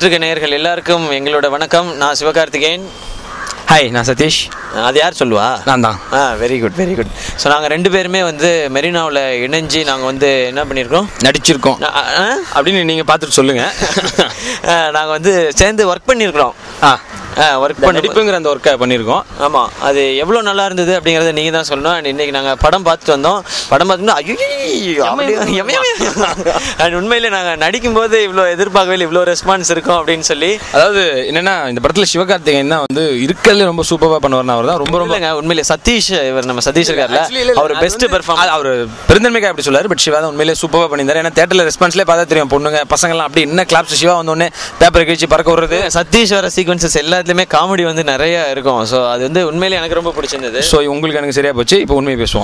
பார்த்துட்டு இருக்க நேயர்கள் எல்லாருக்கும் எங்களோட வணக்கம் நான் சிவகார்த்திகேயன் ஹாய் நான் சதீஷ் அது யார் சொல்லுவா நான் தான் ஆ very good very good so நாங்கள் ரெண்டு பேருமே வந்து மெரினாவில் இணைஞ்சு நாங்கள் வந்து என்ன பண்ணியிருக்கோம் நடிச்சிருக்கோம் அப்படின்னு நீங்கள் பார்த்துட்டு சொல்லுங்கள் நாங்கள் வந்து சேர்ந்து ஒர்க் பண்ணியிருக்கிறோம் ஆ ஒர்க் இப்போ பண்ணி நடிப்புங்கிற அந்த ஒர்க்கை பண்ணியிருக்கோம் ஆமாம் அது எவ்வளோ நல்லா இருந்தது அப்படிங்கிறத நீங்கள் தான் சொல்லணும் அண்ட் இன்னைக்கு நாங்கள் படம் பார்த்துட்டு வந்தோம் படம் பார்த்துட்டு ஐயோ அண்ட் உண்மையிலே நாங்கள் நடிக்கும்போது இவ்வளோ எதிர்பார்க்கவே இல்லை இவ்வளோ ரெஸ்பான்ஸ் இருக்கும் அப்படின்னு சொல்லி அதாவது என்னன்னா இந்த படத்தில் சிவகார்த்திகேயன் தான் வந்து இருக்கிறதுல ரொம்ப சூப்பராக பண்ணுவார்னு அவர் தான் ரொம்ப ரொம்ப இல்லைங்க உண்மையிலே சதீஷ் இவர் நம்ம சதீஷ் இருக்கார்ல Actually, இல்ல, இல்ல, அவர் அது பெஸ்ட் வந்து- பெர்ஃபார்ம் அது அவர் பெருந்தன்மைக்காக அப்படி சொல்லாரு பட் சிவா தான் உண்மையிலே சூப்பராக பண்ணியிருந்தாரு ஏன்னா தேட்டரில் ரெஸ்பான்ஸ்லேயே பார்த்தா தெரியும் பொண்ணுங்க பசங்கள்லாம் அப்படி என்ன கிளாப்ஸ் சிவா வந்தோடனே பேப்பரை கிழிச்சு பறக்க விடுறது சதீஷ் வர சீக்வன்சஸ் எல்லாத்துலயுமே காமெடி வந்து நிறைய இருக்கும் ஸோ அது வந்து உண்மையிலே எனக்கு ரொம்ப பிடிச்சிருந்தது ஸோ உங்களுக்கு எனக்கு சரியா போச்சு இப்போ உண்மையை பேசுவோம்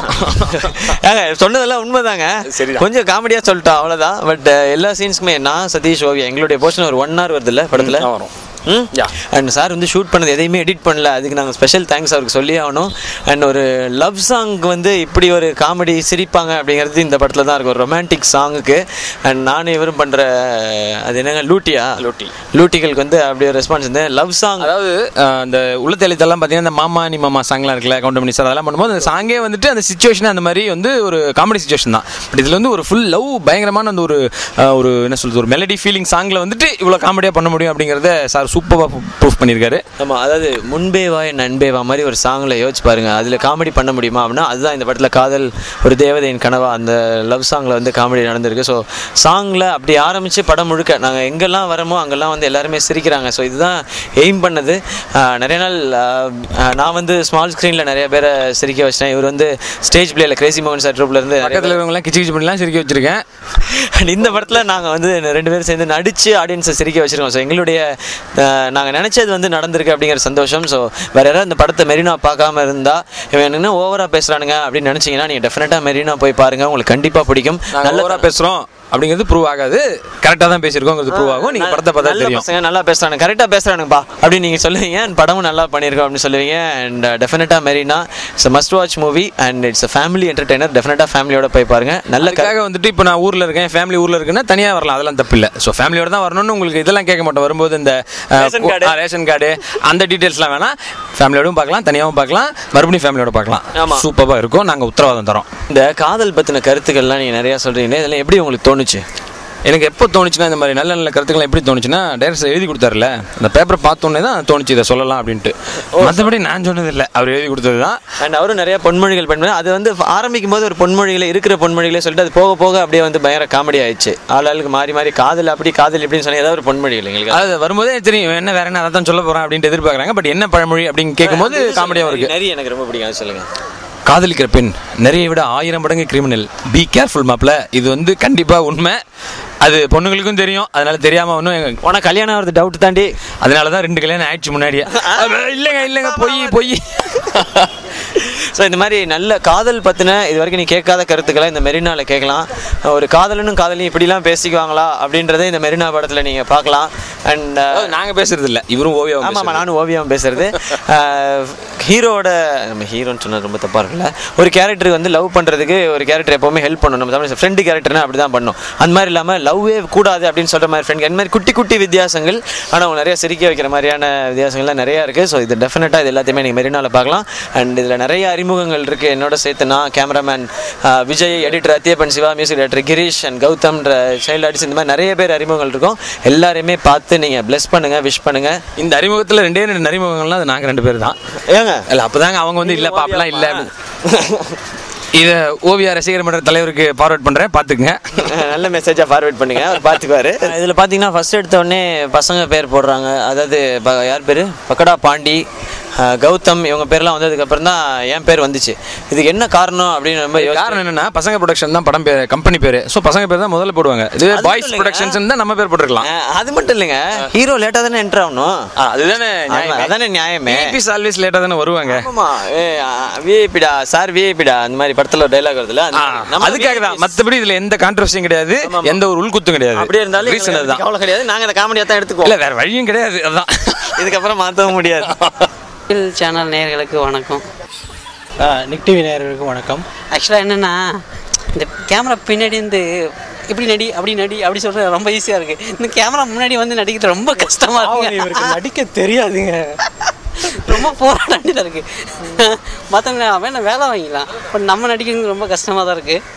ஏங்க சொன்னதெல்லாம் உண்மைதாங்க சரிதான். கொஞ்சம் காமெடியா சொல்லிட்டோம் அவ்வளவுதான் பட் எல்லா சீன்ஸ்க்குமே நான் சதீஷ் ஓவியா எங்களுடைய போர்ஷன் ஒரு ஒன் ஹவர் வருது இல்ல படத்துல ம், வரும். Yeah. அண்ட் சார் வந்து ஷூட் பண்ணது எதையுமே எடிட் பண்ணல அதுக்கு நாங்கள் ஸ்பெஷல் தேங்க்ஸ் அவருக்கு சொல்லி ஆகணும் அண்ட் ஒரு லவ் சாங் வந்து இப்படி ஒரு காமெடி சிரிப்பாங்க அப்படிங்கிறது இந்த படத்தில் தான் இருக்கும் ஒரு ரொமான்டிக் சாங்குக்கு அண்ட் நானும் இவரும் பண்ணுற அது என்னங்க லூட்டியா லூட்டி. லூட்டிகளுக்கு வந்து அப்படி ஒரு ரெஸ்பான்ஸ் இருந்தேன் லவ் சாங் அதாவது அஹ், அந்த உள்ளத்தெளித்தெல்லாம் பார்த்தீங்கன்னா இந்த மாமா நீ மாமா சாங்லாம் இருக்குல்ல கவுண்டமணி சார் அதெல்லாம் பண்ணும்போது அந்த சாங்கே வந்துட்டு அந்த சுச்சுவேஷன் அந்த மாதிரி வந்து ஒரு காமெடி சுச்சுவேஷன் தான் பட் இதில் வந்து ஒரு ஃபுல் லவ் பயங்கரமான அந்த ஒரு அஹ், ஒரு என்ன சொல்றது ஒரு மெலடி ஃபீலிங் சாங்கில் வந்துட்டு இவ்வளோ காமெடியாக பண்ண முடியும் அப்படிங்கிறத சார் சூப்பராக ப்ரூஃப் பண்ணியிருக்காரு ஆமாம் அதாவது முன்பே வா என் நண்பே வா மாதிரி ஒரு சாங்கில் யோசிச்சு பாருங்க அதில் காமெடி பண்ண முடியுமா அப்படின்னா அதுதான் இந்த படத்தில் காதல் ஒரு தேவதையின் கனவா அந்த லவ் சாங்கில் வந்து காமெடி நடந்திருக்கு ஸோ சாங்கில் அப்படி ஆரம்பித்து படம் முழுக்க நாங்கள் எங்கெல்லாம் வரமோ அங்கெல்லாம் வந்து எல்லாருமே சிரிக்கிறாங்க ஸோ இதுதான் எய்ம் பண்ணது ஆஹ் நிறைய நாள் ஆஹ் ஆஹ் நான் வந்து ஸ்மால் ஸ்க்ரீனில் நிறைய பேரை சிரிக்க வச்சிட்டேன் இவர் வந்து ஸ்டேஜ் பிளேயில் கிரேசி மோகன் சார் ட்ரூப்ல இருந்து நிறைய பக்கத்தில் இருக்கவங்களாம் கிச்சு கிச்சு பண்ணிலாம் சிரிக்க வச்சிருக்கேன் And இந்த படத்தில் நாங்கள் வந்து ரெண்டு பேரும் சேர்ந்து நடித்து ஆடியன்ஸை சிரிக்க வச்சிருக்கோம் ஸோ எங்களுடைய நாங்கள் நினச்சது வந்து நடந்திருக்கு அப்படிங்கிற சந்தோஷம் ஸோ வேற யாராவது இந்த படத்தை மெரினா பார்க்காம இருந்தால் இவன் என்ன ஓவராக பேசுகிறானுங்க அப்படின்னு நினச்சிங்கன்னா நீங்கள் டெஃபினட்டாக மெரினா போய் பாருங்கள் உங்களுக்கு கண்டிப்பாக பிடிக்கும் நாங்கள் நல்ல ஓவராக பேசுகிறோம் அப்படிங்கிறது ப்ரூவ் ஆகாது கரெக்டாக தான் பேசியிருக்கோங்கிறது ப்ரூவ் ஆகும் நீங்கள் படத்தை பார்த்தா நல்ல தெரியும் பசங்க நல்லா பேசுறானுங்க கரெக்டாக பேசுறானுங்கப்பா அப்படின்னு நீங்கள் சொல்லுவீங்க and படமும் நல்லா பண்ணியிருக்கோம் அப்படின்னு சொல்லுவீங்க அண்ட் டெஃபினட்டாக Marina it's must watch movie and it's family entertainer டெஃபினட்டாக ஃபேமிலியோட போய் பாருங்க நல்ல க- அதுக்காக வந்துட்டு இப்போ நான் ஊரில் இருக்கேன் ஃபேமிலி ஊரில் இருக்குன்னா தனியாக வரலாம் அதெல்லாம் தப்பு இல்லை ஸோ ஃபேமிலியோட தான் வரணும்னு உங்களுக்கு இதெல்லாம் கேட்க மாட்டோம் வரும்போது இந்த அஹ், ரேஷன் கு- கார்டு. ஆ, ரேஷன் கார்டு அந்த டீட்டெயில்ஸ்லாம் வேணாம் ஃபேமிலியோடும் பார்க்கலாம் தனியாகவும் பார்க்கலாம் மறுபடியும் ஃபேமிலியோட பார்க்கலாம் ஆமா. சூப்பராக இருக்கும் நாங்கள் உத்தரவாதம் தரோம் இந்த காதல் பற்றின கருத்துக்கள்லாம் நீங்கள் நிறையா சொல்கிறீங்க இதெல்லாம் எப்படி உங்களுக்கு தோணுச்சு எனக்கு எப்போ தோணுச்சுன்னா இந்த மாதிரி நல்ல நல்ல கருத்துக்கள் எப்படி தோணுச்சுன்னா டைரக்டர் எழுதி கொடுத்தாருல அந்த பேப்பரை பார்த்தோன்னே தான் தோணுச்சு இதை சொல்லலாம் அப்படின்ட்டு மற்றபடி நான் சொன்னது இல்லை அவர் எழுதி கொடுத்தது தான் அண்ட் அவரும் நிறைய பொன்மொழிகள் பண்ணி அது வந்து ஆரம்பிக்கும் போது ஒரு பொன்மொழிகளை இருக்கிற பொன்மொழிகளை சொல்லிட்டு அது போக போக அப்படியே வந்து பயங்கர காமெடி ஆயிடுச்சு ஆளாளுக்கு மாறி மாறி காதல் அப்படி காதல் இப்படின்னு சொன்னா ஏதாவது ஒரு பொன்மொழிகள் எங்களுக்கு அது வரும்போதே தெரியும் இவன் என்ன வேற என்ன அதை தான் சொல்ல போகிறான் அப்படின்ட்டு எதிர்பார்க்குறாங்க பட் என்ன பழமொழி அப்படின்னு கேட்கும்போது காமெடியாக இருக்கு நிறைய எனக்கு ரொம்ப பிடிக்கும் அது சொல்லுங்க காதலிக்கிற பெண் நிறைய விட ஆயிரம் மடங்கு கிரிமினல் பி கேர்ஃபுல் மாப்ள இது வந்து கண்டிப்பாக உண்மை அது பொண்ணுங்களுக்கும் தெரியும் அதனால தெரியாம ஒன்றும் எங்க உனக்கு கல்யாணம் ஆகிறது டவுட் தாண்டி அதனால தான் ரெண்டு கல்யாணம் ஆயிடுச்சு முன்னாடியே அஹ் இல்லைங்க இல்லைங்க பொய் பொய் ஸோ இந்த மாதிரி நல்ல காதல் பற்றின இது வரைக்கும் நீ கேட்காத கருத்துக்களை இந்த மெரினால கேட்கலாம் ஒரு காதலனும் காதலியும் இப்படிலாம் பேசிக்குவாங்களா அப்படின்றத இந்த மெரினா படத்தில் நீங்கள் பார்க்கலாம் அண்ட் அதாவது நாங்க பேசுறது இல்ல இவரும் ஓவியம் ஆமாம் ஆமாம் நானும் ஓவியம் பேசுறது ஹீரோட நம்ம ஹீரோன்னு சொன்னது ரொம்ப தப்பாக இருக்குல்ல ஒரு கேரக்டருக்கு வந்து லவ் பண்ணுறதுக்கு ஒரு கேரக்டர் எப்போவுமே ஹெல்ப் பண்ணணும் நம்ம தமிழ் ஃப்ரெண்டு கேரக்டர்னா அப்படி தான் பண்ணும் அந்த மாதிரி இல்லாமல் லவ்வே கூடாது அப்படின்னு சொல்கிற மாதிரி ஃப்ரெண்ட் அந்த மாதிரி குட்டி குட்டி வித்தியாசங்கள் ஆனால் நிறைய சிரிக்க வைக்கிற மாதிரியான வித்தியாசங்கள்லாம் நிறையா இருக்குது ஸோ இது டெஃபினட்டாக இது எல்லாத்தையுமே நீங்கள் மெரினாவில் பார்க்கலாம் அண்ட் இதில் நிறைய அறிமுகங்கள் இருக்குது என்னோட சேர்த்து நான் cameraman Vijay editor Athiyappan Siva music director Girish and கௌதம்ன்ற சைல்டு ஆர்டிஸ்ட் இந்த மாதிரி நிறைய பேர் அறிமுகங்கள் இருக்கும் எல்லாரையுமே பார்த்து நீங்கள் ப்ளெஸ் பண்ணுங்கள் விஷ் பண்ணுங்கள் இந்த அறிமுகத்துல ரெண்டே ரெண்டு அறிமுகங்கள்லாம் அது நாங்க ரெண்டு பேர் தான் ஏங்க இல்ல அப்பதாங்க அவங்க வந்து இல்லப்பா அப்படிலாம் இல்ல இத ஓவியா ரசிகர் மன்ற தலைவருக்கு ஃபார்வர்ட் பண்றேன் பாத்துக்குங்க நல்ல மெசேஜாக ஃபார்வேர்ட் பண்ணுங்க அவர் பார்த்துக்குவாரு இதில் பார்த்தீங்கன்னா ஃபர்ஸ்ட் எடுத்த உடனே பசங்க பேர் போடுறாங்க அதாவது ப- யார் பேர் பக்கடா பாண்டி அஹ், கௌதம் இவங்க பேர்லாம் வந்ததுக்கு அப்புறம் தான் என் பேர் வந்துச்சு இதுக்கு என்ன காரணம் அப்படின்னு ரொம்ப யோசிச்சு- காரணம் என்னன்னா பசங்க ப்ரொடக்ஷன் தான் படம் பேர் கம்பெனி பேரு ஸோ பசங்க பேர் தான் முதல்ல போடுவாங்க இதுவே அது பாய்ஸ் மட்டும் ப்ரொடக்ஷன்ஸ் தான் நம்ம பேர் போட்டுருக்கலாம் அஹ், அது மட்டும் இல்லைங்க ஹீரோ லேட்டாக தானே என்ட்ரு ஆகணும் அதுதானே ஆமா, அதானே நியாயமே விஐபிஸ் ஆல்வேஸ் லேட்டாக தானே வருவாங்க ஆமா ஏ விஐபிடா சார் விஐபிடா அந்த மாதிரி படத்துல டைலாக் வருதுல்ல அந்த- ஆ, நம்ம அதுக்காக தான் VIPs. மற்றபடி இதுல எந்த கான்ட்ரவர்சியும் கிடையாது எந்த ஒரு உள்குத்தும் கிடையாது அப்படியே இருந்தாலும் ரீசன் எங்களுக்கு அதுதான் கவலை கிடையாது நாங்க அந்த காமெடியா தான் எடுத்துக்குவோம் இல்ல வேற வழியும் கிடையாது அதான் இதுக்கப்புறம் மாற்றவும் முடியாது தமிழ் சேனல் நேயர்களுக்கு வணக்கம் நிக் டிவி நேயர்களுக்கு வணக்கம் ஆக்சுவலாக என்னென்னா இந்த கேமரா பின்னாடி இருந்து இப்படி நடி அப்படி நடி அப்படி சொல்கிறது ரொம்ப ஈஸியாக இருக்குது இந்த கேமரா முன்னாடி வந்து நடிக்கிறது ரொம்ப கஷ்டமாக பாவம், இருக்கு இவருக்கு நடிக்க தெரியாதுங்க ரொம்ப போராட வேண்டியதாக இருக்குது மற்றவங்க வேணா வேலை வாங்கிக்கலாம் பட் நம்ம நடிக்கிறது ரொம்ப கஷ்டமாக தான் இருக்குது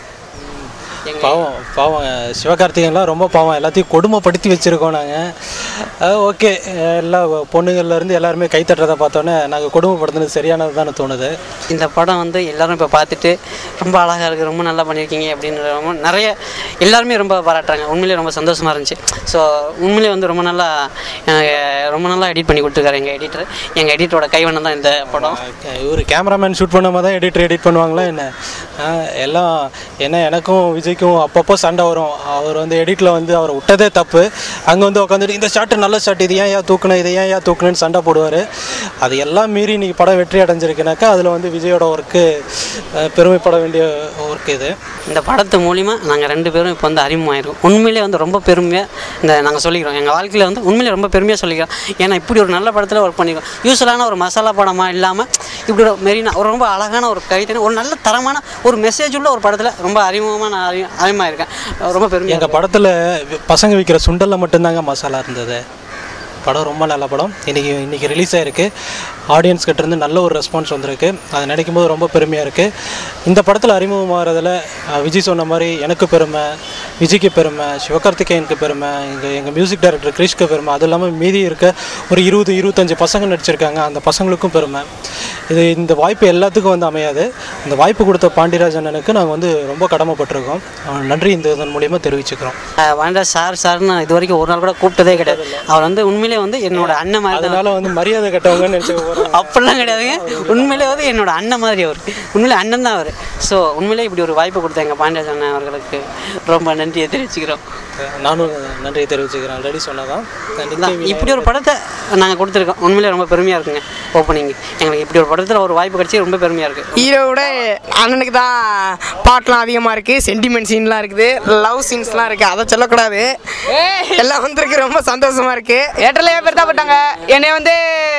எங்கள் பாவம் பாவம் சிவகார்த்திகேயன்லாம் ரொம்ப பாவம் எல்லாத்தையும் கொடுமைப்படுத்தி வச்சுருக்கோம் நாங்கள் ஓகே எல்லா பொண்ணுங்கள்லேருந்து எல்லாருமே கை தட்டுறதை பார்த்தோன்னே நாங்கள் கொடுமைப்படுத்துனது சரியானது தானே தோணுது இந்த படம் வந்து எல்லாரும் இப்போ பார்த்துட்டு ரொம்ப அழகாக இருக்குது ரொம்ப நல்லா பண்ணியிருக்கீங்க அப்படின்னு ரொம்ப நிறைய எல்லாருமே ரொம்ப பாராட்டுறாங்க உண்மையிலேயே ரொம்ப சந்தோஷமாக இருந்துச்சு ஸோ உண்மையிலேயே வந்து ரொம்ப நல்லா எனக்கு ரொம்ப நல்லா எடிட் பண்ணி கொடுத்துருக்காரு எங்கள் எடிட்டர் எங்கள் எடிட்டரோட கைவண்ணம் தான் இந்த படம் இவர் கேமராமேன் ஷூட் பண்ணாம தான் எடிட்டர் எடிட் பண்ணுவாங்களா என்ன ஆ, எல்லாம் என்ன எனக்கும் விஜய்க்கும் அப்பப்போ சண்டை வரும் அவர் வந்து எடிட்டில் வந்து அவரை விட்டதே தப்பு அங்கே வந்து உட்காந்துட்டு இந்த ஷாட்டு நல்ல ஷாட் இது ஏன் ஏன் தூக்கணும் இதை ஏன் ஏன் தூக்கணும்னு சண்டை போடுவார் அது எல்லாம் மீறி இன்னைக்கு படம் வெற்றி அடைஞ்சிருக்குனாக்கா அதில் வந்து விஜயோட ஒர்க்கு பெருமைப்பட வேண்டிய ஒர்க் இது இந்த படத்து மூலிமா நாங்கள் ரெண்டு பேரும் இப்போ வந்து அறிமுகமாயிருக்கோம் உண்மையிலே வந்து ரொம்ப பெருமையாக இந்த நாங்கள் சொல்லிக்கிறோம் எங்கள் வாழ்க்கையில் வந்து உண்மையிலே ரொம்ப பெருமையாக சொல்லிக்கிறோம் ஏன்னா இப்படி ஒரு நல்ல படத்தில் ஒர்க் பண்ணிக்கிறோம் யூஸ்வலான ஒரு மசாலா படமாக இல்லாமல் இப்படி ஒரு மெரினா ஒரு ரொம்ப அழகான ஒரு கவிதை ஒரு நல்ல தரமான ஒரு மெசேஜ் உள்ள ஒரு படத்தில் ரொம்ப அறிமுகமாக நான் அறி அறிமுகமாயிருக்கேன் ரொம்ப பெருமையாக எங்கள் படத்தில் பசங்க விற்கிற சுண்டலில் மட்டும்தாங்க மசாலா இருந்தது படம் ரொம்ப நல்ல படம் இன்றைக்கி இன்றைக்கி ரிலீஸ் ஆகிருக்கு ஆடியன்ஸ் கிட்ட இருந்து நல்ல ஒரு ரெஸ்பான்ஸ் வந்திருக்கு அதை நினைக்கும் போது ரொம்ப பெருமையாக இருக்குது இந்த படத்தில் அறிமுகமாகறதுல அஹ், விஜய் சொன்ன மாதிரி எனக்கு பெருமை விஜய்க்கு பெருமை சிவகார்த்திகேயனுக்கு பெருமை எங்கள் எங்கள் மியூசிக் டைரக்டர் கிரீஷ்க்கு பெருமை அதுவும் இல்லாமல் மீதி இருக்க ஒரு இருபது இருபத்தஞ்சு பசங்க நடிச்சிருக்காங்க அந்த பசங்களுக்கும் பெருமை இது இந்த வாய்ப்பு எல்லாத்துக்கும் வந்து அமையாது இந்த வாய்ப்பு கொடுத்த பாண்டியராஜ் அண்ணனுக்கு நாங்கள் வந்து ரொம்ப கடமைப்பட்டிருக்கோம் அஹ், நன்றி இந்த இதன் மூலியமாக தெரிவிச்சுக்கிறோம் வாண்டா சார் சார்னு இது வரைக்கும் ஒரு நாள் கூட கூப்பிட்டதே கிடையாது அவர் வந்து உண்மையிலே வந்து என்னோட அண்ணன் மாதிரி தான் அதனால வந்து மரியாதை கட்டவங்கன்னு நினச்சி போகிறோம் அப்படிலாம் கிடையாதுங்க உண்மையிலே வந்து என்னோட அண்ணன் மாதிரி அவர் உண்மையிலே அண்ணன் தான் அவர் ஸோ உண்மையிலே இப்படி ஒரு வாய்ப்பு கொடுத்த எங்கள் பாண்டியராஜ் அண்ணன் அவர்களுக்கு ரொம்ப நன்றியை தெரிவிச்சுக்கிறோம் நானும் நன்றியை தெரிவிச்சுக்கிறேன் ஆல்ரெடி சொன்னதான் தான் இப்படி ஒரு படத்தை நாங்கள் கொடுத்துருக்கோம் உண்மையிலே ரொம்ப பெருமையாக இருக்குங்க ஓப்பனிங் எங்களுக்கு இப்படி ஒரு படத்தில் ஒரு வாய்ப்பு கிடைச்சி ரொம்ப பெருமையாக இருக்குது ஹீரோவோட அண்ணனுக்கு தான் பாட்டெலாம் அதிகமாக இருக்குது சென்டிமெண்ட் சீன்லாம் இருக்குது லவ் சீன்ஸ்லாம் இருக்குது அதை சொல்லக்கூடாது எல்லாம் வந்திருக்கு ரொம்ப சந்தோஷமாக இருக்குது தேட்டரில் ஏன் பெருத்தா போட்டாங்க என்னை வந்து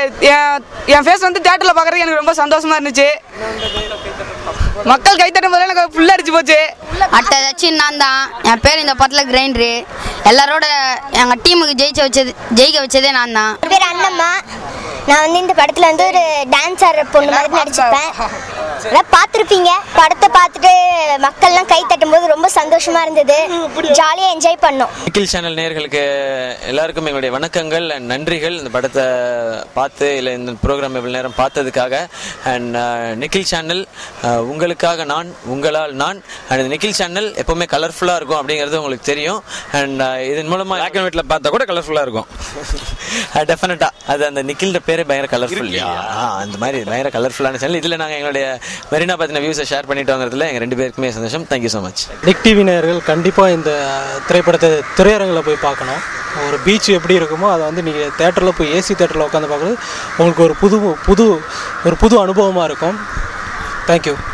என் என் ஃபேஸ் வந்து தேட்டரில் பார்க்குறதுக்கு எனக்கு ரொம்ப சந்தோஷமா இருந்துச்சு மக்கள் கைத்தட்டும் போது எனக்கு ஃபுல்லாக அடிச்சு போச்சு அட்டதாச்சு நான் தான் என் பேர் இந்த படத்தில் கிரைண்டரு எல்லாரோட எங்கள் டீமுக்கு ஜெயிச்ச வச்சது ஜெயிக்க வச்சதே நான் தான் என் பேர் அண்ணம்மா நான் வந்து இந்த படத்தில் வந்து ஒரு டான்ஸ் ஆடுற பொண்ணு மாதிரி நடிச்சிருப்பேன் அதான் பார்த்துருப்பீங்க படத்தை பார்த்துட்டு மக்கள்லாம் கை தட்டும்போது ரொம்ப சந்தோஷமா இருந்தது ஜாலியாக என்ஜாய் பண்ணோம் நிக்கில் சேனல் நேயர்களுக்கு எல்லாருக்கும் எங்களுடைய வணக்கங்கள் அண்ட் நன்றிகள் இந்த படத்தை பார்த்து இல்லை இந்த ப்ரோக்ராம் இவ்வளோ நேரம் பார்த்ததுக்காக அண்ட் நிக்கில் சேனல் உங்களுக்காக நான் உங்களால் நான் அண்ட் இந்த நிக்கில் சேனல் எப்போவுமே கலர்ஃபுல்லாக இருக்கும் அப்படிங்கிறது உங்களுக்கு தெரியும் அண்ட் இதன் மூலமாக பிளாக் அண்ட் ஒயிட்ல பார்த்தா கூட கலர்ஃபுல்லாக இருக்கும் டெஃபினட்டா அது அந்த நிக்கில்ன்ற பேரே பயங்கர கலர்ஃபுல் அந்த மாதிரி பயங்கர கலர்ஃபுல்லான சேனல் இதில் நாங்கள் எங்களுடைய மெரினா பற்றின வியூஸை ஷேர் பண்ணிட்டோங்கிறதுல எங்கள் ரெண்டு பேருக்குமே சந்தோஷம் thank you so much Nick TV நேயர்கள் கண்டிப்பாக இந்த திரைப்படத்தை திரையரங்கில் போய் பார்க்கணும் ஒரு பீச் எப்படி இருக்குமோ அதை வந்து நீங்கள் தேட்டரில் போய் ஏசி தேட்டரில் உட்காந்து பார்க்குறது உங்களுக்கு ஒரு புது புது ஒரு புது அனுபவமாக இருக்கும் தேங்க்யூ